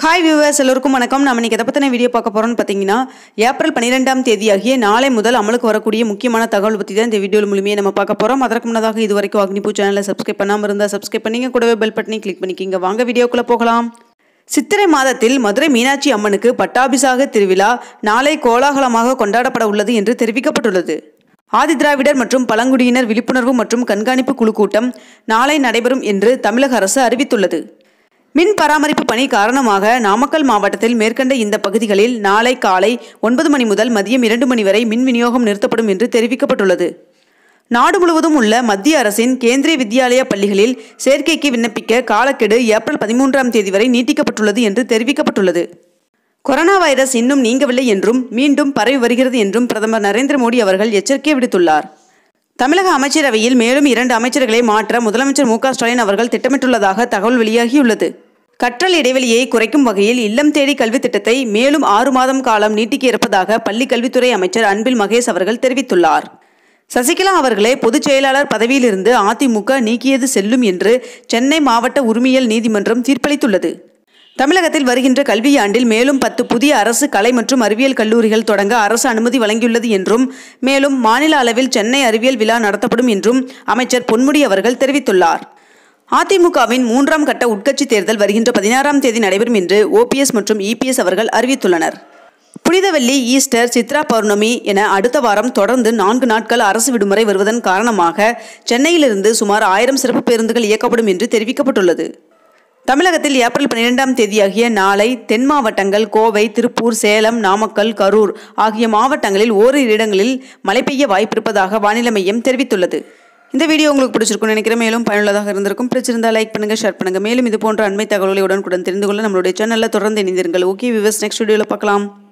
hi viewers எல்லோருக்கும் வணக்கம் நம்ம இன்னைக்கு எதை பற்றின வீடியோ பார்க்க போகிறோம்னு பார்த்தீங்கன்னா ஏப்ரல் பன்னிரெண்டாம் தேதியாகிய நாளை முதல் அமலுக்கு வரக்கூடிய முக்கியமான தகவல் பற்றி தான் இந்த வீடியோவில் மூலியமே நம்ம பார்க்க போகிறோம் அதற்கு முன்னதாக இது வரைக்கும் அக்னிபூ சேனலை சப்ஸ்கிரைப் பண்ணாமல் இருந்தால் சப்ஸ்கிரைப் பண்ணிங்க கூடவே பெல் பட்டனை கிளிக் பண்ணிக்கிங்க வாங்க வீடியோக்குள்ளே போகலாம் சித்திரை மாதத்தில் மதுரை மீனாட்சி அம்மனுக்கு பட்டாபிஷாக திருவிழா நாளை கோலாகலமாக கொண்டாடப்பட உள்ளது என்று தெரிவிக்கப்பட்டுள்ளது ஆதிதிராவிடர் மற்றும் பழங்குடியினர் விழிப்புணர்வு மற்றும் கண்காணிப்பு குழு கூட்டம் நாளை நடைபெறும் என்று தமிழக அரசு அறிவித்துள்ளது மின் பராமரிப்பு பணி காரணமாக நாமக்கல் மாவட்டத்தில் மேற்கண்ட இந்த பகுதிகளில் நாளை காலை ஒன்பது மணி முதல் மதியம் இரண்டு மணி வரை மின் விநியோகம் நிறுத்தப்படும் என்று தெரிவிக்கப்பட்டுள்ளது நாடு முழுவதும் உள்ள மத்திய அரசின் கேந்திரிய வித்யாலயா பள்ளிகளில் சேர்க்கைக்கு விண்ணப்பிக்க காலக்கெடு ஏப்ரல் பதிமூன்றாம் தேதி வரை நீட்டிக்கப்பட்டுள்ளது என்று தெரிவிக்கப்பட்டுள்ளது கொரோனா வைரஸ் இன்னும் நீங்கவில்லை என்றும் மீண்டும் பரவி வருகிறது என்றும் பிரதமர் நரேந்திர மோடி அவர்கள் எச்சரிக்கை விடுத்துள்ளார் தமிழக அமைச்சரவையில் மேலும் இரண்டு அமைச்சர்களை மாற்ற முதலமைச்சர் மு க ஸ்டாலின் அவர்கள் திட்டமிட்டுள்ளதாக தகவல் வெளியாகியுள்ளது கற்றல் இடைவெளியை குறைக்கும் வகையில் இல்லம் தேடி கல்வி திட்டத்தை மேலும் ஆறு மாதம் காலம் நீட்டிக்க இருப்பதாக பள்ளி கல்வித்துறை அமைச்சர் அன்பில் மகேஷ் அவர்கள் தெரிவித்துள்ளார் சசிகலா அவர்களை பொதுச் செயலாளர் பதவியிலிருந்து அதிமுக நீக்கியது செல்லும் என்று சென்னை மாவட்ட உரிமையல் நீதிமன்றம் தீர்ப்பளித்துள்ளது தமிழகத்தில் வருகின்ற கல்வியாண்டில் மேலும் பத்து புதிய அரசு கலை மற்றும் அறிவியல் கல்லூரிகள் தொடங்க அரசு அனுமதி வழங்கியுள்ளது என்றும் மேலும் மாநில அளவில் சென்னை அறிவியல் விழா நடத்தப்படும் என்றும் அமைச்சர் பொன்முடி அவர்கள் தெரிவித்துள்ளார் அதிமுகவின் மூன்றாம் கட்ட உட்கட்சி தேர்தல் வருகின்ற பதினாறாம் தேதி நடைபெறும் என்று ஓபிஎஸ் மற்றும் இபிஎஸ் அவர்கள் அறிவித்துள்ளனர் புனிதவெள்ளி ஈஸ்டர் சித்ரா பௌர்ணமி என அடுத்த வாரம் தொடர்ந்து நான்கு நாட்கள் அரசு விடுமுறை வருவதன் காரணமாக சென்னையிலிருந்து சுமார் ஆயிரம் சிறப்பு பேருந்துகள் இயக்கப்படும் என்று தெரிவிக்கப்பட்டுள்ளது தமிழகத்தில் ஏப்ரல் பன்னிரெண்டாம் தேதியாகிய நாளை தென் மாவட்டங்கள் கோவை திருப்பூர் சேலம் நாமக்கல் கரூர் ஆகிய மாவட்டங்களில் ஓரிரு இடங்களில் மழை பெய்ய வாய்ப்பிருப்பதாக வானிலை மையம் தெரிவித்துள்ளது இந்த வீடியோ உங்களுக்கு பிடிச்சிருக்கும்னு நினைக்கிறேன் மேலும் பயனுள்ளதாக இருந்திருக்கும் பிடிச்சிருந்தா லைக் பண்ணுங்க ஷேர் பண்ணுங்க மேலும் இது போன்ற அண்மை தகவல்களை உடனுக்குடன் தெரிந்து கொள்ள நம்மளுடைய சேனலில் தொடர்ந்து இணைந்திருங்கள் ஓகே விவஸ் நெக்ஸ்ட் வீடியோவில் பார்க்கலாம்